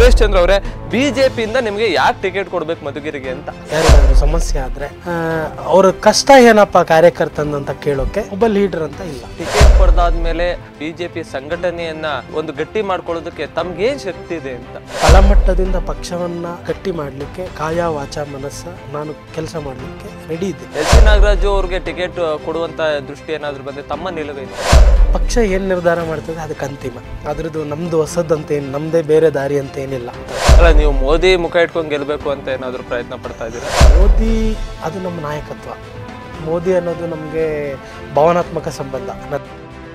ಸುರೇಶ್ ಚಂದ್ರ ಅವರೇ ಬಿಜೆಪಿಯಿಂದ ನಿಮಗೆ ಯಾಕೆ ಟಿಕೆಟ್ ಕೊಡ್ಬೇಕು ಮಧುಗಿರಿಗೆ ಅಂತ ಯಾರಿಗಾದ್ರೂ ಸಮಸ್ಯೆ ಆದ್ರೆ ಆ, ಅವ್ರ ಕಷ್ಟ ಏನಪ್ಪ ಕಾರ್ಯಕರ್ತಂದು ಅಂತ ಕೇಳೋಕೆ ಒಬ್ಬ ಲೀಡರ್ ಅಂತ ಇಲ್ಲ ಟಿಕೆಟ್ ಪಡೆದಾದ್ಮೇಲೆ ಬಿಜೆಪಿ ಸಂಘಟನೆಯನ್ನ ಒಂದು ಗಟ್ಟಿ ಮಾಡ್ಕೊಳ್ಳೋದಕ್ಕೆ ತಮ್ಗೇನ್ ಶಕ್ತಿ ಇದೆ ಅಂತ ತಳಮಟ್ಟದಿಂದ ಪಕ್ಷವನ್ನ ಗಟ್ಟಿ ಮಾಡ್ಲಿಕ್ಕೆ ಕಾಯ ವಾಚ ಮನಸ್ಸ ನಾನು ಕೆಲಸ ಮಾಡ್ಲಿಕ್ಕೆ ರೆಡಿ ಇದ್ದೆ ಎಸ್ ಸಿ ನಾಗರಾಜು ಅವ್ರಿಗೆ ಟಿಕೆಟ್ ಕೊಡುವಂತ ದೃಷ್ಟಿ ಏನಾದ್ರು ಬಂದ್ರೆ ತಮ್ಮ ನಿಲುವೇನು ಪಕ್ಷ ಏನ್ ನಿರ್ಧಾರ ಮಾಡ್ತದೆ ಅದಕ್ಕೆ ಅಂತಿಮ ಅದ್ರದ್ದು ನಮ್ದು ಹೊಸದಂತ ಏನು ನಮ್ದೇ ಬೇರೆ ದಾರಿ ಅಂತ ಏನಿಲ್ಲ ಅಲ್ಲ ನೀವು ಮೋದಿ ಮುಖ ಇಟ್ಕೊಂಡು ಗೆಲ್ಬೇಕು ಅಂತ ಏನಾದ್ರು ಪ್ರಯತ್ನ ಪಡ್ತಾ ಇದ್ದೀರಾ ಮೋದಿ ಅದು ನಮ್ಮ ನಾಯಕತ್ವ ಮೋದಿ ಅನ್ನೋದು ನಮಗೆ ಭಾವನಾತ್ಮಕ ಸಂಬಂಧ ನ-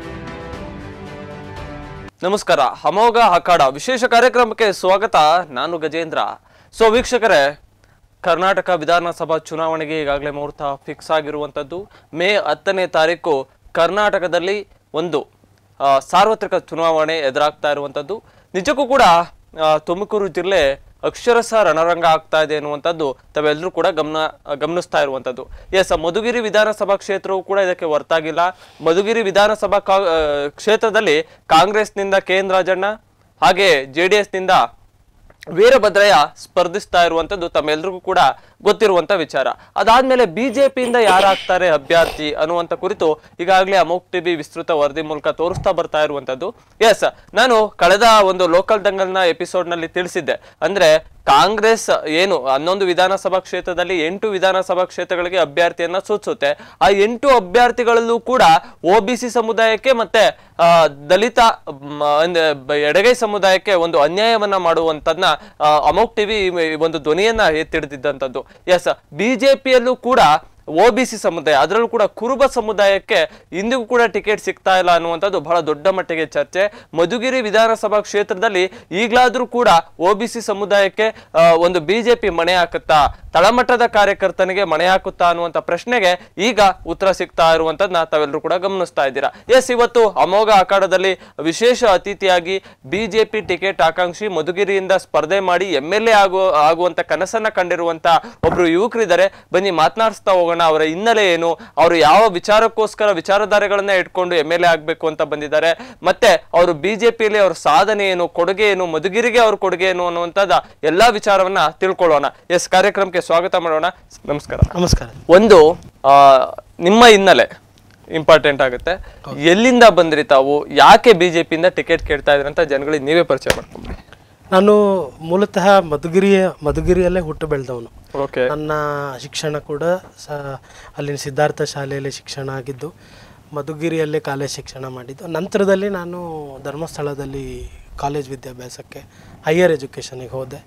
ನಮಸ್ಕಾರ ಅಮೋಘ ಅಖಾಡ ವಿಶೇಷ ಕಾರ್ಯಕ್ರಮಕ್ಕೆ ಸ್ವಾಗತ ನಾನು ಗಜೇಂದ್ರ ಸೊ ವೀಕ್ಷಕರೇ ಕರ್ನಾಟಕ ವಿಧಾನಸಭಾ ಚುನಾವಣೆಗೆ ಈಗಾಗಲೇ ಮುಹೂರ್ತ ಫಿಕ್ಸ್ ಆಗಿರುವಂಥದ್ದು ಮೇ ಹತ್ತನೇ ತಾರೀಕು ಕರ್ನಾಟಕದಲ್ಲಿ ಒಂದು ಆ, ಸಾರ್ವತ್ರಿಕ ಚುನಾವಣೆ ಎದುರಾಗ್ತಾ ಇರುವಂಥದ್ದು ನಿಜಕ್ಕೂ ಕೂಡ ಆ, ತುಮಕೂರು ಜಿಲ್ಲೆ ಅಕ್ಷರಶಃ ರಣರಂಗ ಆಗ್ತಾ ಇದೆ ಅನ್ನುವಂಥದ್ದು ತಾವೆಲ್ಲರೂ ಕೂಡ ಗಮನ ಗಮನಿಸ್ತಾ ಇರುವಂಥದ್ದು ಎಸ್ ಮಧುಗಿರಿ ವಿಧಾನಸಭಾ ಕ್ಷೇತ್ರವು ಕೂಡ ಇದಕ್ಕೆ ಹೊರತಾಗಿಲ್ಲ ಮಧುಗಿರಿ ವಿಧಾನಸಭಾ ಕಾ- ಆ, ಕ್ಷೇತ್ರದಲ್ಲಿ ಕಾಂಗ್ರೆಸ್ನಿಂದ ಕೆ ಎನ್ ರಾಜಣ್ಣ ಹಾಗೆ ಜೆ ಡಿ ಎಸ್ನಿಂದ ವೀರಭದ್ರಯ್ಯ ಸ್ಪರ್ಧಿಸ್ತಾ ಇರುವಂತದ್ದು ತಮ್ಮೆಲ್ರಿಗೂ ಕೂಡ ಗೊತ್ತಿರುವಂತ ವಿಚಾರ ಅದಾದ್ಮೇಲೆ ಬಿಜೆಪಿಯಿಂದ ಯಾರಾಗ್ತಾರೆ ಅಭ್ಯರ್ಥಿ ಅನ್ನುವಂತ ಕುರಿತು ಈಗಾಗಲೇ ಅಮೋಕ್ ಟಿವಿ ವಿಸ್ತೃತ ವರದಿ ಮೂಲಕ ತೋರಿಸ್ತಾ ಬರ್ತಾ ಇರುವಂತದ್ದು ಎಸ್ ನಾನು ಕಳೆದ ಒಂದು ಲೋಕಲ್ ದಂಗಲ್ನ ಎಪಿಸೋಡ್ ನಲ್ಲಿ ತಿಳಿಸಿದ್ದೆ ಅಂದ್ರೆ ಕಾಂಗ್ರೆಸ್ ಏನು ಹನ್ನೊಂದು ವಿಧಾನಸಭಾ ಕ್ಷೇತ್ರದಲ್ಲಿ ಎಂಟು ವಿಧಾನಸಭಾ ಕ್ಷೇತ್ರಗಳಿಗೆ ಅಭ್ಯರ್ಥಿಯನ್ನ ಸೂಚಿಸುತ್ತೆ ಆ ಎಂಟು ಅಭ್ಯರ್ಥಿಗಳಲ್ಲೂ ಕೂಡ ಒಬಿಸಿ ಸಮುದಾಯಕ್ಕೆ ಮತ್ತೆ ಆ, ದಲಿತ ಮ್, ಅಂದ್ರೆ ಬ- ಎಡಗೈ ಸಮುದಾಯಕ್ಕೆ ಒಂದು ಅನ್ಯಾಯವನ್ನ ಮಾಡುವಂತದ್ನ ಆ, ಅಮೋಕ್ ಟಿವಿ ಒಂದು ಧ್ವನಿಯನ್ನ ಎತ್ತಿಡ್ದಿದ್ದಂಥದ್ದು ಎಸ್ ಬಿಜೆಪಿಯಲ್ಲೂ ಕೂಡ ಒಬಿಸಿ ಸಮುದಾಯ ಅದರಲ್ಲೂ ಕೂಡ ಕುರುಬ ಸಮುದಾಯಕ್ಕೆ ಇಂದಿಗೂ ಕೂಡ ಟಿಕೆಟ್ ಸಿಗ್ತಾ ಇಲ್ಲ ಅನ್ನುವಂಥದ್ದು ಬಹಳ ದೊಡ್ಡ ಮಟ್ಟಿಗೆ ಚರ್ಚೆ ಮಧುಗಿರಿ ವಿಧಾನಸಭಾ ಕ್ಷೇತ್ರದಲ್ಲಿ ಈಗಲಾದ್ರೂ ಕೂಡ ಒಬಿಸಿ ಸಮುದಾಯಕ್ಕೆ ಆ, ಒಂದು ಬಿಜೆಪಿ ಮಣೆ ಹಾಕುತ್ತಾ ತಳಮಟ್ಟದ ಕಾರ್ಯಕರ್ತನಿಗೆ ಮಣೆ ಹಾಕುತ್ತಾ ಅನ್ನುವಂಥ ಪ್ರಶ್ನೆಗೆ ಈಗ ಉತ್ತರ ಸಿಗ್ತಾ ಇರುವಂತದ್ನ ತಾವೆಲ್ಲರೂ ಕೂಡ ಗಮನಿಸ್ತಾ ಇದ್ದೀರಾ ಎಸ್ ಇವತ್ತು ಅಮೋಘ ಅಖಾಡದಲ್ಲಿ ವಿಶೇಷ ಅತಿಥಿಯಾಗಿ ಬಿಜೆಪಿ ಟಿಕೆಟ್ ಆಕಾಂಕ್ಷಿ ಮಧುಗಿರಿಯಿಂದ ಸ್ಪರ್ಧೆ ಮಾಡಿ ಎಂ ಎಲ್ ಎ ಆಗುವ ಆಗುವಂತ ಕನಸನ್ನ ಕಂಡಿರುವಂತ ಒಬ್ರು ಯುವಕರಿದ್ದಾರೆ ಬನ್ನಿ ಮಾತನಾಡಿಸ್ತಾ ಹೋಗೋಣ ಅವರ ಹಿನ್ನೆಲೆ ಏನು ಅವರು ಯಾವ ವಿಚಾರಕ್ಕೋಸ್ಕರ ವಿಚಾರಧಾರೆಗಳನ್ನ ಇಟ್ಕೊಂಡು ಎಂ ಎಲ್ ಎ ಆಗ್ಬೇಕು ಅಂತ ಬಂದಿದ್ದಾರೆ ಮತ್ತೆ ಅವರು ಬಿಜೆಪಿಯಲ್ಲಿ ಅವ್ರ ಸಾಧನೆ ಏನು ಕೊಡುಗೆ ಏನು ಮಧುಗಿರಿಗೆ ಅವ್ರ ಕೊಡುಗೆ ಏನು ಅನ್ನುವಂಥದ್ದು ಎಲ್ಲಾ ವಿಚಾರವನ್ನ ತಿಳ್ಕೊಳ್ಳೋಣ ಎಸ್ ಕಾರ್ಯಕ್ರಮಕ್ಕೆ ಸ್ವಾಗತ ಮಾಡೋಣ ನಮಸ್ಕಾರ ನಮಸ್ಕಾರ ಒಂದು ಆ, ನಿಮ್ಮ ಹಿನ್ನೆಲೆ ಇಂಪಾರ್ಟೆಂಟ್ ಆಗುತ್ತೆ ಎಲ್ಲಿಂದ ಬಂದ್ರಿ ತಾವು ಯಾಕೆ ಬಿಜೆಪಿಯಿಂದ ಟಿಕೆಟ್ ಕೇಳ್ತಾ ಇದ್ರಿ ಅಂತ ಜನಗಳಿಗೆ ನೀವೇ ಪರಿಚಯ ಮಾಡ್ಕೊಂಡ್ರಿ ನಾನು ಮೂಲತಃ ಮಧುಗಿರಿಯ ಮಧುಗಿರಿಯಲ್ಲೇ ಹುಟ್ಟು ಬೆಳೆದವನು ಓಕೆ ನನ್ನ ಶಿಕ್ಷಣ ಕೂಡ ಸ ಅಲ್ಲಿನ ಸಿದ್ಧಾರ್ಥ ಶಾಲೆಯಲ್ಲಿ ಶಿಕ್ಷಣ ಆಗಿದ್ದು ಮಧುಗಿರಿಯಲ್ಲೇ ಕಾಲೇಜ್ ಶಿಕ್ಷಣ ಮಾಡಿದ್ದು ನಂತರದಲ್ಲಿ ನಾನು ಧರ್ಮಸ್ಥಳದಲ್ಲಿ ಕಾಲೇಜ್ ವಿದ್ಯಾಭ್ಯಾಸಕ್ಕೆ ಹೈಯರ್ ಎಜುಕೇಷನಿಗೆ ಹೋದೆ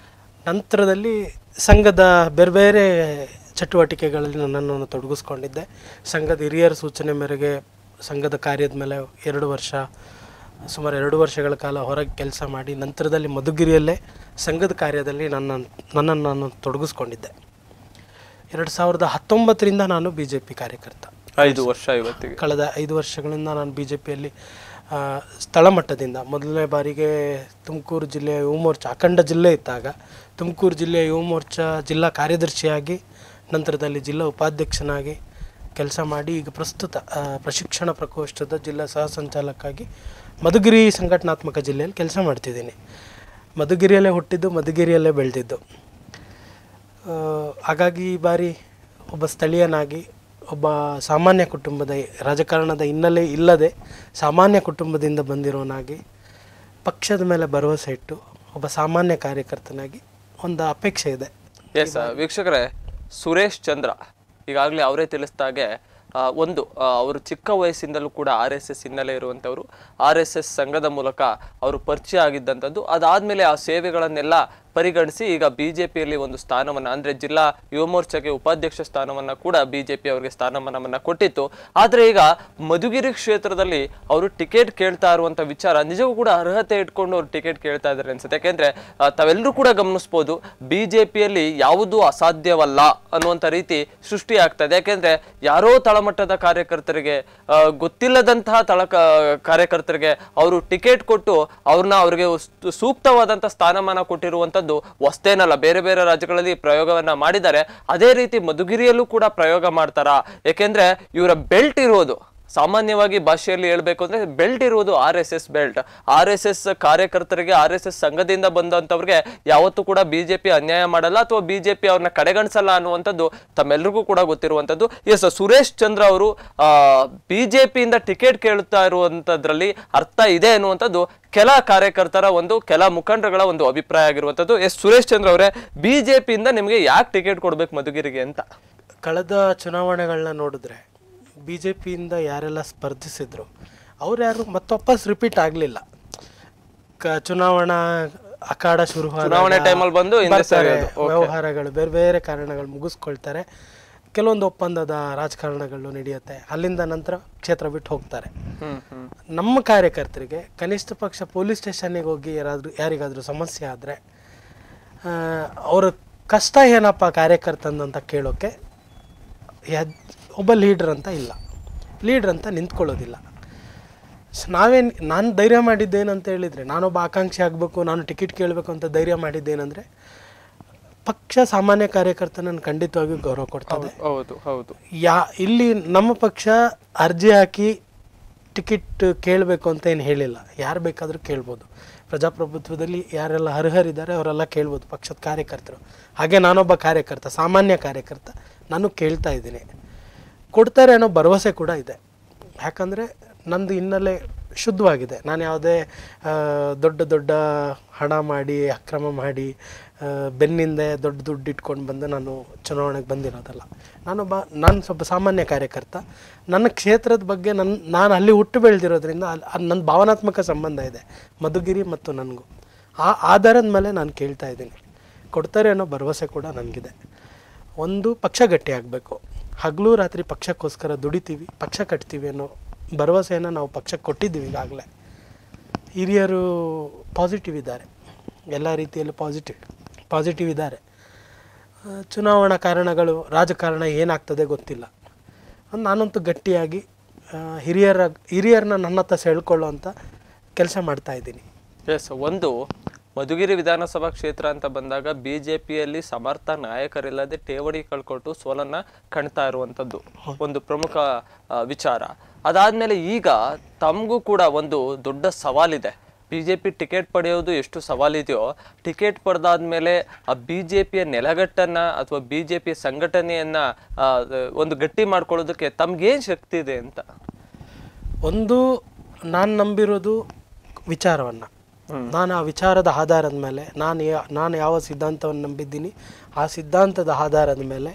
ನಂತರದಲ್ಲಿ ಸಂಘದ ಬೇರೆ ಬೇರೆ ಚಟುವಟಿಕೆಗಳಲ್ಲಿ ನನ್ನನ್ನು ತೊಡಗಿಸ್ಕೊಂಡಿದ್ದೆ ಸಂಘದ ಹಿರಿಯರ ಸೂಚನೆ ಮೇರೆಗೆ ಸಂಘದ ಕಾರ್ಯದ ಮೇಲೆ ಎರಡು ವರ್ಷ ಸುಮಾರು ಎರಡು ವರ್ಷಗಳ ಕಾಲ ಹೊರಗೆ ಕೆಲಸ ಮಾಡಿ ನಂತರದಲ್ಲಿ ಮಧುಗಿರಿಯಲ್ಲೇ ಸಂಘದ ಕಾರ್ಯದಲ್ಲಿ ನನ್ನ ನನ್ನನ್ನು ನಾನು ತೊಡಗಿಸ್ಕೊಂಡಿದ್ದೆ ಎರಡು ಸಾವಿರದ ಹತ್ತೊಂಬತ್ತರಿಂದ ನಾನು ಬಿ ಜೆ ಪಿ ಕಾರ್ಯಕರ್ತ ಐದು ವರ್ಷ ಇವತ್ತಿಗೆ ಕಳೆದ ಐದು ವರ್ಷಗಳಿಂದ ನಾನು ಬಿ ಜೆ ಪಿಯಲ್ಲಿ ಸ್ಥಳಮಟ್ಟದಿಂದ ಮೊದಲನೇ ಬಾರಿಗೆ ತುಮಕೂರು ಜಿಲ್ಲೆಯ ಯುವ ಮೋರ್ಚಾ ಅಖಂಡ ಜಿಲ್ಲೆ ಇದ್ದಾಗ ತುಮಕೂರು ಜಿಲ್ಲೆಯ ಯುವ ಮೋರ್ಚಾ ಜಿಲ್ಲಾ ಕಾರ್ಯದರ್ಶಿಯಾಗಿ ನಂತರದಲ್ಲಿ ಜಿಲ್ಲಾ ಉಪಾಧ್ಯಕ್ಷನಾಗಿ ಕೆಲಸ ಮಾಡಿ ಈಗ ಪ್ರಸ್ತುತ ಆ, ಪ್ರಶಿಕ್ಷಣ ಪ್ರಕೋಷ್ಠದ ಜಿಲ್ಲಾ ಸಹ ಸಂಚಾಲಕಾಗಿ ಮಧುಗಿರಿ ಸಂಘಟನಾತ್ಮಕ ಜಿಲ್ಲೆಯಲ್ಲಿ ಕೆಲಸ ಮಾಡ್ತಿದ್ದೀನಿ ಮಧುಗಿರಿಯಲ್ಲೇ ಹುಟ್ಟಿದ್ದು ಮಧುಗಿರಿಯಲ್ಲೇ ಬೆಳೆದಿದ್ದು ಆ, ಹಾಗಾಗಿ ಈ ಬಾರಿ ಒಬ್ಬ ಸ್ಥಳೀಯನಾಗಿ ಒಬ್ಬ ಸಾಮಾನ್ಯ ಕುಟುಂಬದ ರಾಜಕಾರಣದ ಹಿನ್ನೆಲೆ ಇಲ್ಲದೆ ಸಾಮಾನ್ಯ ಕುಟುಂಬದಿಂದ ಬಂದಿರೋನಾಗಿ ಪಕ್ಷದ ಮೇಲೆ ಭರವಸೆ ಇಟ್ಟು ಒಬ್ಬ ಸಾಮಾನ್ಯ ಕಾರ್ಯಕರ್ತನಾಗಿ ಒಂದು ಅಪೇಕ್ಷೆ ಇದೆ ಎಸ್ ವೀಕ್ಷಕರೇ ಸುರೇಶ್ ಚಂದ್ರ ಈಗಾಗಲೇ ಅವರೇ ತಿಳಿಸ್ದಾಗೆ ಆ, ಒಂದು ಆ, ಅವರು ಚಿಕ್ಕ ವಯಸ್ಸಿಂದಲೂ ಕೂಡ ಆರ್ ಎಸ್ ಎಸ್ ಹಿನ್ನೆಲೆ ಇರುವಂಥವ್ರು ಆರ್ ಎಸ್ ಎಸ್ ಸಂಘದ ಮೂಲಕ ಅವರು ಪರಿಚಯ ಆಗಿದ್ದಂಥದ್ದು ಅದಾದಮೇಲೆ ಆ ಸೇವೆಗಳನ್ನೆಲ್ಲ ಪರಿಗಣಿಸಿ ಈಗ ಬಿಜೆಪಿಯಲ್ಲಿ ಒಂದು ಸ್ಥಾನವನ್ನ ಅಂದ್ರೆ ಜಿಲ್ಲಾ ಯುವ ಮೋರ್ಚಾಗೆ ಉಪಾಧ್ಯಕ್ಷ ಸ್ಥಾನವನ್ನ ಕೂಡ ಬಿಜೆಪಿ ಅವರಿಗೆ ಸ್ಥಾನಮಾನವನ್ನ ಕೊಟ್ಟಿತ್ತು ಆದ್ರೆ ಈಗ ಮಧುಗಿರಿ ಕ್ಷೇತ್ರದಲ್ಲಿ ಅವರು ಟಿಕೆಟ್ ಕೇಳ್ತಾ ಇರುವಂತ ವಿಚಾರ ನಿಜವೂ ಕೂಡ ಅರ್ಹತೆ ಇಟ್ಕೊಂಡು ಅವ್ರು ಟಿಕೆಟ್ ಕೇಳ್ತಾ ಇದ್ದಾರೆ ಅನ್ಸುತ್ತೆ ಯಾಕೆಂದ್ರೆ ಆ, ತಾವೆಲ್ಲರೂ ಕೂಡ ಗಮನಿಸ್ಬೋದು ಬಿಜೆಪಿಯಲ್ಲಿ ಯಾವುದೂ ಅಸಾಧ್ಯವಲ್ಲ ಅನ್ನುವಂಥ ರೀತಿ ಸೃಷ್ಟಿ ಆಗ್ತಾ ಇದೆ ಯಾಕೆಂದ್ರೆ ಯಾರೋ ತಳಮಟ್ಟದ ಕಾರ್ಯಕರ್ತರಿಗೆ ಆ, ಗೊತ್ತಿಲ್ಲದಂತಹ ತಳ ಕಾರ್ಯಕರ್ತರಿಗೆ ಅವರು ಟಿಕೆಟ್ ಕೊಟ್ಟು ಅವ್ರನ್ನ ಅವ್ರಿಗೆ ಉಸ್- ಸೂಕ್ತವಾದಂಥ ಸ್ಥಾನಮಾನ ಕೊಟ್ಟಿರುವಂಥದ್ದು ಹೊಸ್ತೇನಲ್ಲ ಬೇರೆ ಬೇರೆ ರಾಜ್ಯಗಳಲ್ಲಿ ಪ್ರಯೋಗವನ್ನ ಮಾಡಿದ್ದಾರೆ ಅದೇ ರೀತಿ ಮಧುಗಿರಿಯಲ್ಲೂ ಕೂಡ ಪ್ರಯೋಗ ಮಾಡ್ತಾರಾ ಯಾಕೆಂದ್ರೆ ಇವರ ಬೆಲ್ಟ್ ಇರೋದು ಸಾಮಾನ್ಯವಾಗಿ ಭಾಷೆಯಲ್ಲಿ ಹೇಳ್ಬೇಕು ಅಂದ್ರೆ ಬೆಲ್ಟ್ ಇರುವುದು R S S belt R S S ಕಾರ್ಯಕರ್ತರಿಗೆ ಆರ್ ಎಸ್ ಎಸ್ ಸಂಘದಿಂದ ಬಂದಂತವ್ರಿಗೆ ಯಾವತ್ತೂ ಕೂಡ ಬಿಜೆಪಿ ಅನ್ಯಾಯ ಮಾಡಲ್ಲ ಅಥವಾ ಬಿಜೆಪಿ ಅವ್ರನ್ನ ಕಡೆಗಣಿಸಲ್ಲ ಅನ್ನುವಂಥದ್ದು ತಮ್ಮೆಲ್ರಿಗೂ ಕೂಡ ಗೊತ್ತಿರುವಂಥದ್ದು ಎಸ್ ಸುರೇಶ್ ಚಂದ್ರ ಅವರು ಬಿಜೆಪಿಯಿಂದ ಟಿಕೆಟ್ ಕೇಳುತ್ತಾ ಇರುವಂತದ್ರಲ್ಲಿ ಅರ್ಥ ಇದೆ ಅನ್ನುವಂಥದ್ದು ಕೆಲ ಕಾರ್ಯಕರ್ತರ ಒಂದು ಕೆಲ ಮುಖಂಡರುಗಳ ಒಂದು ಅಭಿಪ್ರಾಯ ಆಗಿರುವಂಥದ್ದು ಎಸ್ ಸುರೇಶ್ ಚಂದ್ರ ಅವರೇ ಬಿಜೆಪಿಯಿಂದ ನಿಮಗೆ ಯಾಕೆ ಟಿಕೆಟ್ ಕೊಡ್ಬೇಕು ಮಧುಗಿರಿಗೆ ಅಂತ ಕಳೆದ ಚುನಾವಣೆಗಳನ್ನ ನೋಡಿದ್ರೆ ಬಿ ಜೆ ಪಿಯಿಂದ ಯಾರೆಲ್ಲ ಸ್ಪರ್ಧಿಸಿದ್ರು ಅವ್ರು ಯಾರು ಮತ್ತೊಪ್ಪಸ್ ರಿಪೀಟ್ ಆಗಲಿಲ್ಲ ಕ ಚುನಾವಣಾ ಅಖಾಡ ಶುರು ಚುನಾವಣೆ ಟೈಮಲ್ಲಿ ಬಂದು ಹಿಂದೆ ಸರಿಯೋದು. ವ್ಯವಹಾರಗಳು ಬೇರೆ ಬೇರೆ ಕಾರಣಗಳು ಮುಗಿಸ್ಕೊಳ್ತಾರೆ ಕೆಲವೊಂದು ಒಪ್ಪಂದದ ರಾಜಕಾರಣಗಳು ನಡೆಯುತ್ತೆ ಅಲ್ಲಿಂದ ನಂತರ ಕ್ಷೇತ್ರ ಬಿಟ್ಟು ಹೋಗ್ತಾರೆ ಹ್ಮ್ ಹ್ಮ್ ನಮ್ಮ ಕಾರ್ಯಕರ್ತರಿಗೆ ಕನಿಷ್ಠ ಪಕ್ಷ ಪೊಲೀಸ್ ಸ್ಟೇಷನ್ನಿಗೆ ಹೋಗಿ ಯಾರಾದರೂ ಯಾರಿಗಾದರೂ ಸಮಸ್ಯೆ ಆದರೆ ಅವ್ರ ಕಷ್ಟ ಏನಪ್ಪ ಕಾರ್ಯಕರ್ತಂದು ಅಂತ ಕೇಳೋಕ್ಕೆ ಯದ್- ಒಬ್ಬ ಲೀಡ್ರ್ ಅಂತ ಇಲ್ಲ ಲೀಡ್ರ್ ಅಂತ ನಿಂತ್ಕೊಳ್ಳೋದಿಲ್ಲ ಸ್- ನಾವೇನು ನಾನು ಧೈರ್ಯ ಮಾಡಿದ್ದೇನಂತ ಹೇಳಿದರೆ ನಾನೊಬ್ಬ ಆಕಾಂಕ್ಷಿ ಆಗಬೇಕು ನಾನು ಟಿಕೆಟ್ ಕೇಳಬೇಕು ಅಂತ ಧೈರ್ಯ ಮಾಡಿದ್ದೇನೆಂದರೆ ಪಕ್ಷ ಸಾಮಾನ್ಯ ಕಾರ್ಯಕರ್ತನನ್ನು ಖಂಡಿತವಾಗಿಯೂ ಗೌರವ ಕೊಡ್ತದೆ ಹೌದು ಹೌದು ಯಾ ಇಲ್ಲಿ ನಮ್ಮ ಪಕ್ಷ ಅರ್ಜಿ ಹಾಕಿ ಟಿಕೆಟ್ ಕೇಳಬೇಕು ಅಂತ ಏನು ಹೇಳಿಲ್ಲ ಯಾರು ಬೇಕಾದರೂ ಕೇಳ್ಬೋದು ಪ್ರಜಾಪ್ರಭುತ್ವದಲ್ಲಿ ಯಾರೆಲ್ಲ ಅರ್ಹರಿದ್ದಾರೆ ಅವರೆಲ್ಲ ಕೇಳ್ಬೋದು ಪಕ್ಷದ ಕಾರ್ಯಕರ್ತರು ಹಾಗೆ ನಾನೊಬ್ಬ ಕಾರ್ಯಕರ್ತ ಸಾಮಾನ್ಯ ಕಾರ್ಯಕರ್ತ ನಾನು ಕೇಳ್ತಾ ಇದ್ದೀನಿ ಕೊಡ್ತಾರೆ ಅನ್ನೋ ಭರವಸೆ ಕೂಡ ಇದೆ ಯಾಕಂದರೆ ನಂದು ಹಿನ್ನೆಲೆ ಶುದ್ಧವಾಗಿದೆ ನಾನು ಯಾವುದೇ ಆ, ದೊಡ್ಡ ದೊಡ್ಡ ಹಣ ಮಾಡಿ ಅಕ್ರಮ ಮಾಡಿ ಆ, ಬೆನ್ನಿಂದೆ ದೊಡ್ಡ ದುಡ್ಡು ಇಟ್ಕೊಂಡು ಬಂದು ನಾನು ಚುನಾವಣೆಗೆ ಬಂದಿರೋದಲ್ಲ ನಾನೊಬ್ಬ ನಾನು ಸ್ವಲ್ಪ ಸಾಮಾನ್ಯ ಕಾರ್ಯಕರ್ತ ನನ್ನ ಕ್ಷೇತ್ರದ ಬಗ್ಗೆ ನನ್ನ ನಾನು ಅಲ್ಲಿ ಹುಟ್ಟು ಬೆಳೆದಿರೋದ್ರಿಂದ ಅಲ್ಲಿ ಅಲ್ಲಿ ನನ್ನ ಭಾವನಾತ್ಮಕ ಸಂಬಂಧ ಇದೆ ಮಧುಗಿರಿ ಮತ್ತು ನನಗೂ ಆ ಆಧಾರದ ಮೇಲೆ ನಾನು ಕೇಳ್ತಾ ಇದ್ದೀನಿ ಕೊಡ್ತಾರೆ ಅನ್ನೋ ಭರವಸೆ ಕೂಡ ನನಗಿದೆ ಒಂದು ಪಕ್ಷ ಗಟ್ಟಿಯಾಗಬೇಕು ಹಗಲು ರಾತ್ರಿ ಪಕ್ಷಕ್ಕೋಸ್ಕರ ದುಡಿತೀವಿ ಪಕ್ಷ ಕಟ್ತೀವಿ ಅನ್ನೋ ಭರವಸೆಯನ್ನು ನಾವು ಪಕ್ಷಕ್ಕೆ ಕೊಟ್ಟಿದ್ದೀವಿ ಈಗಾಗಲೇ ಹಿರಿಯರು ಪಾಸಿಟಿವ್ ಇದ್ದಾರೆ ಎಲ್ಲ ರೀತಿಯಲ್ಲೂ ಪಾಸಿಟಿವ್ ಪಾಸಿಟಿವ್ ಇದ್ದಾರೆ ಆ, ಚುನಾವಣಾ ಕಾರಣಗಳು ರಾಜಕಾರಣ ಏನಾಗ್ತದೆ ಗೊತ್ತಿಲ್ಲ ನಾನಂತೂ ಗಟ್ಟಿಯಾಗಿ ಆ, ಹಿರಿಯರ ಹಿರಿಯರನ್ನ ನನ್ನ ಹತ್ರ ಸೆಳ್ಕೊಳ್ಳೋ ಅಂತ ಕೆಲಸ ಮಾಡ್ತಾ ಇದ್ದೀನಿ ಎಸ್ ಒಂದು ಮಧುಗಿರಿ ವಿಧಾನಸಭಾ ಕ್ಷೇತ್ರ ಅಂತ ಬಂದಾಗ ಬಿಜೆಪಿಯಲ್ಲಿ ಸಮರ್ಥ ನಾಯಕರಿಲ್ಲದೆ ಠೇವಣಿ ಕಳ್ಕೊಟ್ಟು ಸೋಲನ್ನ ಕಾಣ್ತಾ ಇರುವಂತದ್ದು ಒಂದು ಪ್ರಮುಖ ಆ, ವಿಚಾರ ಅದಾದ್ಮೇಲೆ ಈಗ ತಮಗೂ ಕೂಡ ಒಂದು ದೊಡ್ಡ ಸವಾಲಿದೆ ಬಿಜೆಪಿ ಟಿಕೆಟ್ ಪಡೆಯೋದು ಎಷ್ಟು ಸವಾಲಿದೆಯೋ ಟಿಕೆಟ್ ಪಡೆದಾದ್ಮೇಲೆ ಆ ಬಿಜೆಪಿಯ ನೆಲಗಟ್ಟನ್ನ ಅಥವಾ ಬಿಜೆಪಿಯ ಸಂಘಟನೆಯನ್ನ ಆ, ಒಂದು ಗಟ್ಟಿ ಮಾಡ್ಕೊಳ್ಳೋದಕ್ಕೆ ತಮ್ಗೇನ್ ಶಕ್ತಿ ಇದೆ ಅಂತ ಒಂದು ನಾನು ನಂಬಿರೋದು ವಿಚಾರವನ್ನು ನಾನು ಆ ವಿಚಾರದ ಆಧಾರದ ಮೇಲೆ ನಾನು ಯಾ- ನಾನು ಯಾವ ಸಿದ್ಧಾಂತವನ್ನು ನಂಬಿದ್ದೀನಿ ಆ ಸಿದ್ಧಾಂತದ ಆಧಾರದ ಮೇಲೆ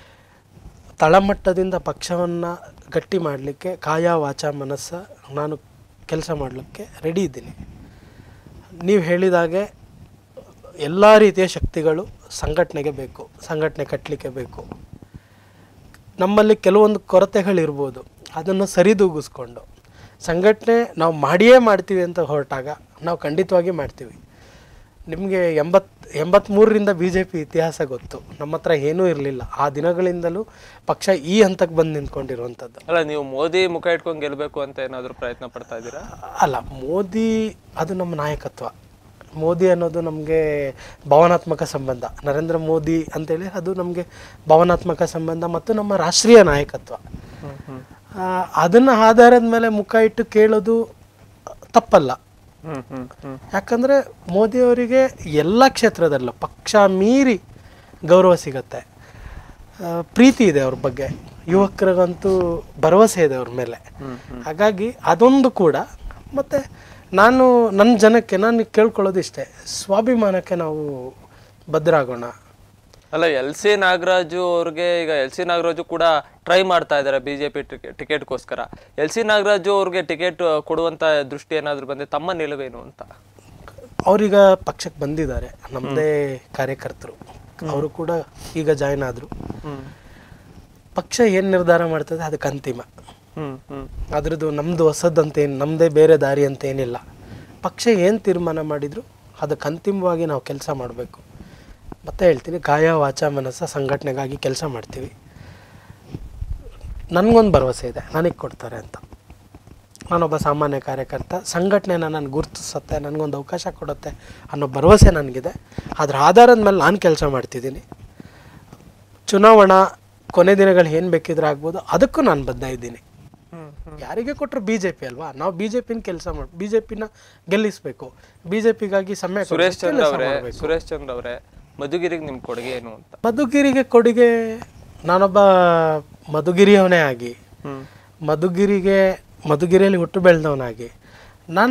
ತಳಮಟ್ಟದಿಂದ ಪಕ್ಷವನ್ನು ಗಟ್ಟಿ ಮಾಡಲಿಕ್ಕೆ ಕಾಯ ವಾಚ ಮನಸ್ಸ ನಾನು ಕೆಲಸ ಮಾಡಲಿಕ್ಕೆ ರೆಡಿ ಇದ್ದೀನಿ ನೀವು ಹೇಳಿದಾಗೆ ಎಲ್ಲ ರೀತಿಯ ಶಕ್ತಿಗಳು ಸಂಘಟನೆಗೆ ಬೇಕು ಸಂಘಟನೆ ಕಟ್ಟಲಿಕ್ಕೆ ಬೇಕು ನಮ್ಮಲ್ಲಿ ಕೆಲವೊಂದು ಕೊರತೆಗಳಿರ್ಬೋದು ಅದನ್ನು ಸರಿದೂಗಿಸ್ಕೊಂಡು ಸಂಘಟನೆ ನಾವು ಮಾಡಿಯೇ ಮಾಡ್ತೀವಿ ಅಂತ ಹೊರಟಾಗ ನಾವು ಖಂಡಿತವಾಗಿ ಮಾಡ್ತೀವಿ ನಿಮಗೆ ಎಂಬತ್ ಎಂಬತ್ತ್ಮೂರರಿಂದ ಬಿ ಜೆ ಪಿ ಇತಿಹಾಸ ಗೊತ್ತು ನಮ್ಮ ಹತ್ರ ಏನೂ ಇರಲಿಲ್ಲ ಆ ದಿನಗಳಿಂದಲೂ ಪಕ್ಷ ಈ ಹಂತಕ್ಕೆ ಬಂದು ನಿಂತ್ಕೊಂಡಿರುವಂಥದ್ದು ಅಲ್ಲ ನೀವು ಮೋದಿ ಮುಖ ಇಟ್ಕೊಂಡು ಗೆಲ್ಬೇಕು ಅಂತ ಏನಾದ್ರು ಪ್ರಯತ್ನ ಪಡ್ತಾ ಇದ್ದೀರಾ ಅಲ್ಲ ಮೋದಿ ಅದು ನಮ್ಮ ನಾಯಕತ್ವ ಮೋದಿ ಅನ್ನೋದು ನಮಗೆ ಭಾವನಾತ್ಮಕ ಸಂಬಂಧ ನರೇಂದ್ರ ಮೋದಿ ಅಂತೇಳಿ ಅದು ನಮಗೆ ಭಾವನಾತ್ಮಕ ಸಂಬಂಧ ಮತ್ತು ನಮ್ಮ ರಾಷ್ಟ್ರೀಯ ನಾಯಕತ್ವ ಆ, ಅದನ್ನ ಆಧಾರದ ಮೇಲೆ ಮುಖ ಇಟ್ಟು ಕೇಳೋದು ತಪ್ಪಲ್ಲ ಹ್ಮ್ ಹ್ಮ್ ಹ್ಮ್ ಯಾಕಂದರೆ ಮೋದಿಯವರಿಗೆ ಎಲ್ಲ ಕ್ಷೇತ್ರದಲ್ಲೂ ಪಕ್ಷ ಮೀರಿ ಗೌರವ ಸಿಗತ್ತೆ ಆ, ಪ್ರೀತಿ ಇದೆ ಅವ್ರ ಬಗ್ಗೆ ಯುವಕರಿಗಂತೂ ಭರವಸೆ ಇದೆ ಅವ್ರ ಮೇಲೆ ಹಾಗಾಗಿ ಅದೊಂದು ಕೂಡ ಮತ್ತು ನಾನು ನನ್ನ ಜನಕ್ಕೆ ನಾನು ಕೇಳ್ಕೊಳ್ಳೋದು ಇಷ್ಟೇ ಸ್ವಾಭಿಮಾನಕ್ಕೆ ನಾವು ಭದ್ರಾಗೋಣ ಅಲ್ಲ ಎಲ್ ಸಿ ನಾಗರಾಜು ಅವ್ರಿಗೆ ಈಗ ಎಲ್ ಸಿ ನಾಗರಾಜು ಕೂಡ ಟ್ರೈ ಮಾಡ್ತಾ ಇದ್ದಾರೆ ಬಿಜೆಪಿ ಟಿಕೆಟ್ಗೋಸ್ಕರ ಎಲ್ ಸಿ ನಾಗರಾಜು ಅವ್ರಿಗೆ ಟಿಕೆಟ್ ಕೊಡುವಂತ ದೃಷ್ಟಿ ಏನಾದ್ರು ಬಂದ್ರೆ ತಮ್ಮ ನಿಲುವೇನು ಅಂತ ಅವರೀಗ ಪಕ್ಷಕ್ಕೆ ಬಂದಿದ್ದಾರೆ ನಮ್ಮದೇ ಕಾರ್ಯಕರ್ತರು ಅವರು ಕೂಡ ಈಗ ಜಾಯ್ನ್ ಆದರು ಪಕ್ಷ ಏನು ನಿರ್ಧಾರ ಮಾಡ್ತದೆ ಅದಕ್ಕೆ ಅಂತಿಮ ಹ್ಮ್ ಹ್ಮ್ ಅದ್ರದ್ದು ನಮ್ಮದು ಹೊಸದಂತ ಏನು ನಮ್ಮದೇ ಬೇರೆ ದಾರಿ ಅಂತ ಏನಿಲ್ಲ ಪಕ್ಷ ಏನು ತೀರ್ಮಾನ ಮಾಡಿದ್ರು ಅದಕ್ಕೆ ಅಂತಿಮವಾಗಿ ನಾವು ಕೆಲಸ ಮಾಡಬೇಕು ಮತ್ತೆ ಹೇಳ್ತೀನಿ ಕಾಯ ವಾಚ ಮನಸ್ಸ ಸಂಘಟನೆಗಾಗಿ ಕೆಲಸ ಮಾಡ್ತೀವಿ ನನಗೊಂದು ಭರವಸೆ ಇದೆ ನನಗೆ ಕೊಡ್ತಾರೆ ಅಂತ ನಾನೊಬ್ಬ ಸಾಮಾನ್ಯ ಕಾರ್ಯಕರ್ತ ಸಂಘಟನೆನ ನಾನು ಗುರುತಿಸುತ್ತೆ ನನಗೊಂದು ಅವಕಾಶ ಕೊಡುತ್ತೆ ಅನ್ನೋ ಭರವಸೆ ನನಗಿದೆ ಅದ್ರ ಆಧಾರದ ಮೇಲೆ ನಾನು ಕೆಲಸ ಮಾಡ್ತಿದ್ದೀನಿ ಚುನಾವಣಾ ಕೊನೆ ದಿನಗಳು ಏನು ಬೇಕಿದ್ರೆ ಆಗ್ಬೋದು ಅದಕ್ಕೂ ನಾನು ಬದ್ಧ ಇದ್ದೀನಿ ಯಾರಿಗೆ ಕೊಟ್ಟರು ಬಿ ಜೆ ಪಿ ಅಲ್ವಾ ನಾವು ಬಿ ಜೆ ಪಿನ ಕೆಲಸ ಮಾಡಿ ಬಿ ಜೆ ಪಿನ ಗೆಲ್ಲಿಸ್ಬೇಕು ಬಿ ಜೆ ಪಿಗಾಗಿ ಸಮಯ ಕೊಡ್ಬೇಕು, ಸುರೇಶ್ ಚಂದ್ರ ಕೆಲಸ ಅವರೇ ಮಾಡ್ಬೇಕು. ಸುರೇಶ್ ಚಂದ್ರ ಅವರೇ ಮಧುಗಿರಿಗೆ ನಿಮ್ ಕೊಡುಗೆ ಏನು ಅಂತ ಮಧುಗಿರಿಗೆ ಕೊಡುಗೆ ನಾನೊಬ್ಬ ಮಧುಗಿರಿಯವನೇ ಆಗಿ ಹ್ಮ್ ಮಧುಗಿರಿಗೆ ಮಧುಗಿರಿಯಲ್ಲಿ ಹುಟ್ಟು ಬೆಳೆದವನಾಗಿ ನಾನು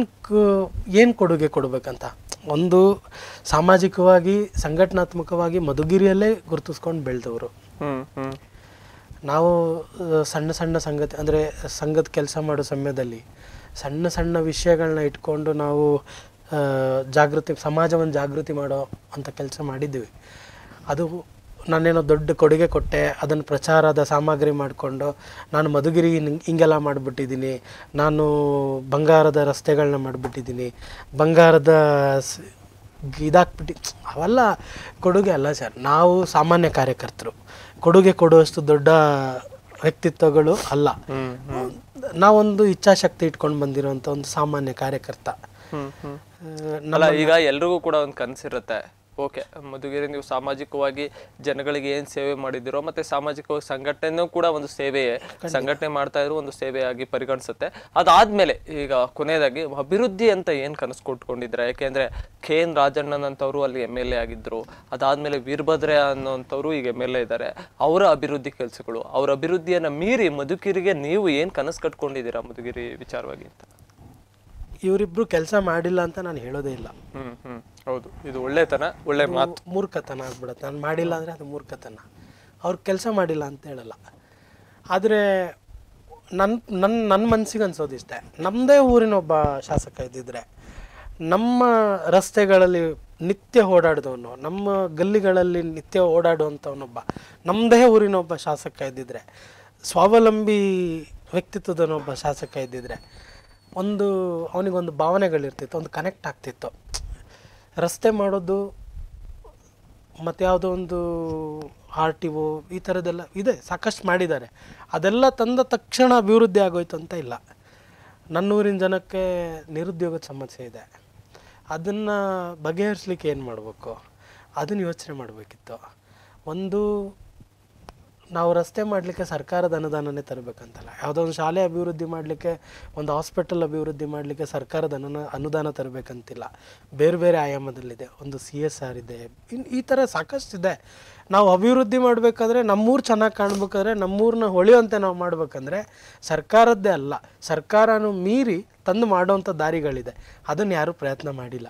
ಏನು ಕೊಡುಗೆ ಕೊಡಬೇಕಂತ ಒಂದು ಸಾಮಾಜಿಕವಾಗಿ ಸಂಘಟನಾತ್ಮಕವಾಗಿ ಮಧುಗಿರಿಯಲ್ಲೇ ಗುರುತಿಸ್ಕೊಂಡು ಬೆಳೆದವರು ಹ್ಮ್ ಹ್ಮ್ ನಾವು ಆ, ಸಣ್ಣ ಸಣ್ಣ ಸಂಗತಿ ಅಂದರೆ ಸಂಘದ ಕೆಲಸ ಮಾಡೋ ಸಮಯದಲ್ಲಿ ಸಣ್ಣ ಸಣ್ಣ ವಿಷಯಗಳನ್ನ ಇಟ್ಕೊಂಡು ನಾವು ಆ, ಜಾಗೃತಿ ಸಮಾಜವನ್ನು ಜಾಗೃತಿ ಮಾಡೋ ಅಂಥ ಕೆಲಸ ಮಾಡಿದ್ದೀವಿ ಅದು ನಾನೇನೋ ದೊಡ್ಡ ಕೊಡುಗೆ ಕೊಟ್ಟೆ ಅದನ್ನು ಪ್ರಚಾರದ ಸಾಮಗ್ರಿ ಮಾಡಿಕೊಂಡು ನಾನು ಮಧುಗಿರಿ ಹಿಂಗ್- ಹಿಂಗೆಲ್ಲ ಮಾಡಿಬಿಟ್ಟಿದ್ದೀನಿ ನಾನು ಬಂಗಾರದ ರಸ್ತೆಗಳನ್ನ ಮಾಡಿಬಿಟ್ಟಿದ್ದೀನಿ ಬಂಗಾರದ ಸ್- ಇದಾಕ್ಬಿಟ್ಟು ಅವೆಲ್ಲ ಕೊಡುಗೆ ಅಲ್ಲ ಸರ್ ನಾವು ಸಾಮಾನ್ಯ ಕಾರ್ಯಕರ್ತರು ಕೊಡುಗೆ ಕೊಡುವಷ್ಟು ದೊಡ್ಡ ವ್ಯಕ್ತಿತ್ವಗಳು ಅಲ್ಲ ಹ್ಮ್ ನಾವೊಂದು ಇಚ್ಛಾಶಕ್ತಿ ಇಟ್ಕೊಂಡು ಬಂದಿರೋಂಥ ಒಂದು ಸಾಮಾನ್ಯ ಕಾರ್ಯಕರ್ತ ಹ್ಮ್ ಹ್ಮ್ ಆ, ಅಲ್ಲ ಈಗ ಎಲ್ರಿಗೂ ಕೂಡ ಒಂದು ಕನಸಿರುತ್ತೆ ಓಕೆ ಮಧುಗಿರಿ ನೀವು ಸಾಮಾಜಿಕವಾಗಿ ಜನಗಳಿಗೆ ಏನ್ ಸೇವೆ ಮಾಡಿದಿರೋ ಮತ್ತೆ ಸಾಮಾಜಿಕವಾಗಿ ಸಂಘಟನೆನೂ ಕೂಡ ಒಂದು ಸೇವೆಯೇ ಸಂಘಟನೆ ಮಾಡ್ತಾ ಇರೋ ಒಂದು ಸೇವೆಯಾಗಿ ಪರಿಗಣಿಸುತ್ತೆ ಅದಾದ್ಮೇಲೆ ಈಗ ಕೊನೆಯದಾಗಿ ಅಭಿವೃದ್ಧಿ ಅಂತ ಏನ್ ಕನಸು ಕೊಟ್ಕೊಂಡಿದ್ರ ಯಾಕೆಂದ್ರೆ ಕೆ ಎನ್ ರಾಜಣ್ಣನಂತವ್ರು ಅಲ್ಲಿ ಎಮ್ ಎಲ್ ಎ ಆಗಿದ್ರು ಅದಾದ್ಮೇಲೆ ವೀರಭದ್ರೆ ಅನ್ನೋಂಥವ್ರು ಈಗ ಎಮ್ ಎಲ್ ಎ ಇದ್ದಾರೆ ಅವರ ಅಭಿವೃದ್ಧಿ ಕೆಲಸಗಳು ಅವ್ರ ಅಭಿವೃದ್ಧಿಯನ್ನ ಮೀರಿ ಮಧುಗಿರಿಗೆ ನೀವು ಏನ್ ಕನಸು ಕಟ್ಕೊಂಡಿದ್ದೀರಾ ಮಧುಗಿರಿ ವಿಚಾರವಾಗಿ ಅಂತ ಇವರಿಬ್ರು ಕೆಲಸ ಮಾಡಿಲ್ಲ ಅಂತ ನಾನು ಹೇಳೋದೇ ಇಲ್ಲ ಹ್ಮ್ ಹ್ಮ್ ಹೌದು ಇದು ಒಳ್ಳೆತನ ಒಳ್ಳೆ ಮಾತು ಮೂರ್ಖತನ ಆಗ್ಬಿಡುತ್ತೆ ನಾನು ಮಾಡಿಲ್ಲ ಅಂದರೆ ಅದು ಮೂರ್ಖತನ ಅವ್ರು ಕೆಲಸ ಮಾಡಿಲ್ಲ ಅಂತ ಹೇಳಲ್ಲ ಆದರೆ ನನ್ನ ನನ್ನ ನನ್ನ ಮನಸ್ಸಿಗೆ ಅನ್ಸೋದಿಷ್ಟೇ ನಮ್ಮದೇ ಊರಿನ ಒಬ್ಬ ಶಾಸಕ ಇದ್ದಿದ್ರೆ ನಮ್ಮ ರಸ್ತೆಗಳಲ್ಲಿ ನಿತ್ಯ ಓಡಾಡಿದವನು ನಮ್ಮ ಗಲ್ಲಿಗಳಲ್ಲಿ ನಿತ್ಯ ಓಡಾಡುವಂಥವನೊಬ್ಬ ನಮ್ಮದೇ ಊರಿನ ಒಬ್ಬ ಶಾಸಕ ಇದ್ದಿದ್ರೆ ಸ್ವಾವಲಂಬಿ ವ್ಯಕ್ತಿತ್ವದನೊಬ್ಬ ಶಾಸಕ ಇದ್ದಿದ್ರೆ ಒಂದು ಅವನಿಗೊಂದು ಭಾವನೆಗಳಿರ್ತಿತ್ತು ಒಂದು ಕನೆಕ್ಟ್ ಆಗ್ತಿತ್ತು ರಸ್ತೆ ಮಾಡೋದು ಮತ್ತು ಯಾವುದೋ ಒಂದು ಆರ್ ಟಿ ಒ ಈ ಥರದ್ದೆಲ್ಲ ಇದೆ ಸಾಕಷ್ಟು ಮಾಡಿದ್ದಾರೆ ಅದೆಲ್ಲ ತಂದ ತಕ್ಷಣ ಅಭಿವೃದ್ಧಿ ಆಗೋಯ್ತು ಅಂತ ಇಲ್ಲ ನನ್ನೂರಿನ ಜನಕ್ಕೆ ನಿರುದ್ಯೋಗದ ಸಮಸ್ಯೆ ಇದೆ ಅದನ್ನು ಬಗೆಹರಿಸ್ಲಿಕ್ಕೆ ಏನು ಮಾಡಬೇಕು ಅದನ್ನು ಯೋಚನೆ ಮಾಡಬೇಕಿತ್ತು ಒಂದು ನಾವು ರಸ್ತೆ ಮಾಡಲಿಕ್ಕೆ ಸರ್ಕಾರದ ಅನುದಾನನೇ ತರಬೇಕಂತಲ್ಲ ಯಾವುದೋ ಒಂದು ಶಾಲೆ ಅಭಿವೃದ್ಧಿ ಮಾಡಲಿಕ್ಕೆ ಒಂದು ಹಾಸ್ಪಿಟಲ್ ಅಭಿವೃದ್ಧಿ ಮಾಡಲಿಕ್ಕೆ ಸರ್ಕಾರದ ಅನುನ ಅನುದಾನ ತರಬೇಕಂತಿಲ್ಲ ಬೇರೆ ಬೇರೆ ಆಯಾಮದಲ್ಲಿದೆ ಒಂದು ಸಿ ಎಸ್ ಆರ್ ಇದೆ ಇನ್ ಈ ಥರ ಸಾಕಷ್ಟಿದೆ ನಾವು ಅಭಿವೃದ್ಧಿ ಮಾಡಬೇಕಾದ್ರೆ ನಮ್ಮೂರು ಚೆನ್ನಾಗಿ ಕಾಣ್ಬೇಕಾದ್ರೆ ನಮ್ಮೂರನ್ನ ಹೊಳೆಯುವಂತೆ ನಾವು ಮಾಡಬೇಕಂದ್ರೆ ಸರ್ಕಾರದ್ದೇ ಅಲ್ಲ ಸರ್ಕಾರನೂ ಮೀರಿ ತಂದು ಮಾಡೋವಂಥ ದಾರಿಗಳಿದೆ ಅದನ್ನು ಯಾರೂ ಪ್ರಯತ್ನ ಮಾಡಿಲ್ಲ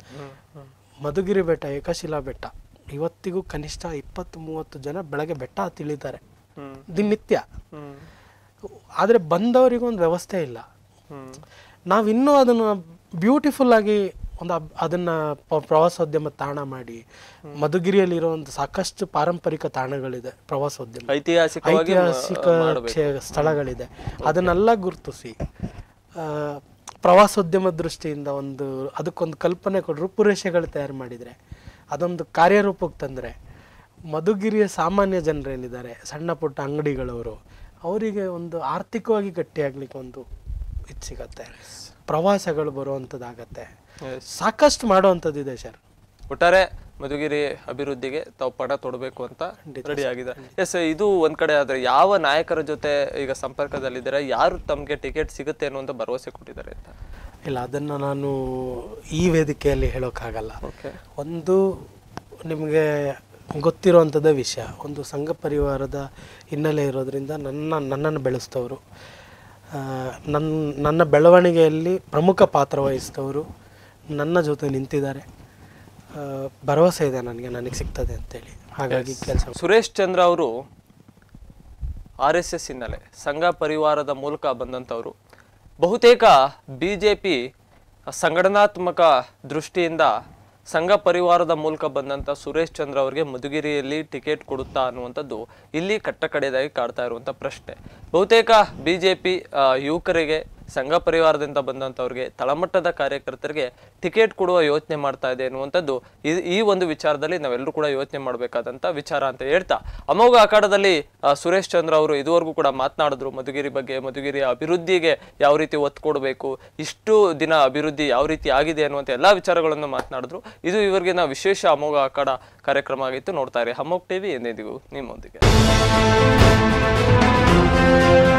ಮಧುಗಿರಿ ಬೆಟ್ಟ ಏಕಶಿಲಾ ಬೆಟ್ಟ ಇವತ್ತಿಗೂ ಕನಿಷ್ಠ ಇಪ್ಪತ್ತು ಮೂವತ್ತು ಜನ ಬೆಳಗ್ಗೆ ಬೆಟ್ಟ ತಿಳಿತಾರೆ ಹ್ಮ್ ದಿನನಿತ್ಯ ಹ್ಮ್ ಆದರೆ ಬಂದವರಿಗೂ ಒಂದು ವ್ಯವಸ್ಥೆ ಇಲ್ಲ ಹ್ಮ್ ನಾವಿನ್ನೂ ಅದನ್ನು ಬ್ಯೂಟಿಫುಲ್ ಆಗಿ ಒಂದು ಅಬ್- ಅದನ್ನ ಪ- ಪ್ರವಾಸೋದ್ಯಮ ತಾಣ ಮಾಡಿ ಮಧುಗಿರಿಯಲ್ಲಿರೋ ಒಂದು ಸಾಕಷ್ಟು ಪಾರಂಪರಿಕ ತಾಣಗಳಿದೆ ಪ್ರವಾಸೋದ್ಯಮ ಐತಿಹಾಸಿಕವಾಗಿ ಐತಿಹಾಸಿಕ ಕ್ಷೇ- ಸ್ಥಳಗಳಿದೆ ಅದನ್ನೆಲ್ಲ ಗುರುತಿಸಿ ಆ, ಪ್ರವಾಸೋದ್ಯಮ ದೃಷ್ಟಿಯಿಂದ ಒಂದು ಅದಕ್ಕೊಂದು ಕಲ್ಪನೆ ಕೊಟ್ಟು ರೂಪುರೇಷೆಗಳು ತಯಾರು ಮಾಡಿದರೆ ಅದೊಂದು ಕಾರ್ಯರೂಪಕ್ಕೆ ತಂದರೆ ಮಧುಗಿರಿಯ ಸಾಮಾನ್ಯ ಜನರೇನಿದ್ದಾರೆ ಸಣ್ಣ ಪುಟ್ಟ ಅಂಗಡಿಗಳವರು ಅವರಿಗೆ ಒಂದು ಆರ್ಥಿಕವಾಗಿ ಗಟ್ಟಿಯಾಗ್ಲಿಕ್ಕೆ ಒಂದು ಇದು ಸಿಗತ್ತೆ ಪ್ರವಾಸಗಳು ಬರುವಂಥದ್ದಾಗತ್ತೆ Yes. ಸಾಕಷ್ಟು ಮಾಡುವಂಥದ್ದಿದೆ ಸರ್ ಒಟ್ಟಾರೆ ಮಧುಗಿರಿ ಅಭಿವೃದ್ಧಿಗೆ ತಾವು ಪಣ ತೊಡಬೇಕು ಅಂತ ರೆಡಿ ಆಗಿದೆ ಎಸ್ ಇದು ಒಂದ್ ಕಡೆ ಆದ್ರೆ ಯಾವ ನಾಯಕರ ಜೊತೆ ಈಗ ಸಂಪರ್ಕದಲ್ಲಿದ್ದಾರೆ ಯಾರು ತಮ್ಗೆ ಟಿಕೆಟ್ ಸಿಗುತ್ತೆ ಅನ್ನುವಂತ ಭರವಸೆ ಕೊಟ್ಟಿದ್ದಾರೆ ಅಂತ ಇಲ್ಲ ಅದನ್ನು ನಾನು ಈ ವೇದಿಕೆಯಲ್ಲಿ ಹೇಳೋಕ್ಕಾಗಲ್ಲ ಓಕೆ ಒಂದು ನಿಮಗೆ ಗೊತ್ತಿರುವಂಥದ್ದೇ ವಿಷಯ ಒಂದು ಸಂಘ ಪರಿವಾರದ ಹಿನ್ನೆಲೆ ಇರೋದ್ರಿಂದ ನನ್ನ ನನ್ನನ್ನು ಬೆಳೆಸಿದವರು ನನ್ನ ನನ್ನ ಬೆಳವಣಿಗೆಯಲ್ಲಿ ಪ್ರಮುಖ ಪಾತ್ರ ವಹಿಸಿದವರು ನನ್ನ ಜೊತೆ ನಿಂತಿದ್ದಾರೆ ಆ, ಭರವಸೆ ಇದೆ ನನಗೆ ನನಗೆ ಸಿಗ್ತದೆ ಅಂತೇಳಿ ಹಾಗಾಗಿ ಕೆಲಸ ಸುರೇಶ್ ಚಂದ್ರ ಅವರು ಆರ್ ಎಸ್ ಎಸ್ ಹಿನ್ನೆಲೆ ಸಂಘ ಪರಿವಾರದ ಮೂಲಕ ಬಂದಂಥವ್ರು ಬಹುತೇಕ ಬಿ ಜೆ ಪಿ ಸಂಘಟನಾತ್ಮಕ ದೃಷ್ಟಿಯಿಂದ ಸಂಘ ಪರಿವಾರದ ಮೂಲಕ ಬಂದಂಥ ಸುರೇಶ್ ಚಂದ್ರ ಅವರಿಗೆ ಮಧುಗಿರಿಯಲ್ಲಿ ಟಿಕೆಟ್ ಕೊಡುತ್ತಾ ಅನ್ನುವಂಥದ್ದು ಇಲ್ಲಿ ಕಟ್ಟಕಡೆದಾಗಿ ಕಾಡ್ತಾ ಇರುವಂಥ ಪ್ರಶ್ನೆ ಬಹುತೇಕ ಬಿ ಜೆ ಪಿ ಯುವಕರಿಗೆ ಸಂಘ ಪರಿವಾರದಿಂದ ಬಂದಂಥವ್ರಿಗೆ ತಳಮಟ್ಟದ ಕಾರ್ಯಕರ್ತರಿಗೆ ಟಿಕೆಟ್ ಕೊಡುವ ಯೋಚನೆ ಮಾಡ್ತಾ ಇದೆ ಅನ್ನುವಂಥದ್ದು ಈ- ಈ ಒಂದು ವಿಚಾರದಲ್ಲಿ ನಾವೆಲ್ಲರೂ ಕೂಡ ಯೋಚನೆ ಮಾಡಬೇಕಾದಂಥ ವಿಚಾರ ಅಂತ ಹೇಳ್ತಾ ಅಮೋಘ ಅಖಾಡದಲ್ಲಿ ಆ, ಸುರೇಶ್ ಚಂದ್ರ ಅವರು ಇದುವರೆಗೂ ಕೂಡ ಮಾತನಾಡಿದ್ರು ಮಧುಗಿರಿ ಬಗ್ಗೆ ಮಧುಗಿರಿಯ ಅಭಿವೃದ್ಧಿಗೆ ಯಾವ ರೀತಿ ಒತ್ತು ಕೊಡಬೇಕು ಇಷ್ಟು ದಿನ ಅಭಿವೃದ್ಧಿ ಯಾವ ರೀತಿ ಆಗಿದೆ ಅನ್ನುವಂಥ ಎಲ್ಲಾ ವಿಚಾರಗಳನ್ನು ಮಾತನಾಡಿದ್ರು ಇದು ಇವರಿಗೆ ನಾವು ವಿಶೇಷ ಅಮೋಘ ಅಖಾಡ ಕಾರ್ಯಕ್ರಮ ಆಗಿತ್ತು ನೋಡ್ತಾ ಇರಿ ಹಮ್ಮೋಗ್ ಟಿವಿ ಎಂದೆಂದಿಗೂ ನಿಮ್ಮೊಂದಿಗೆ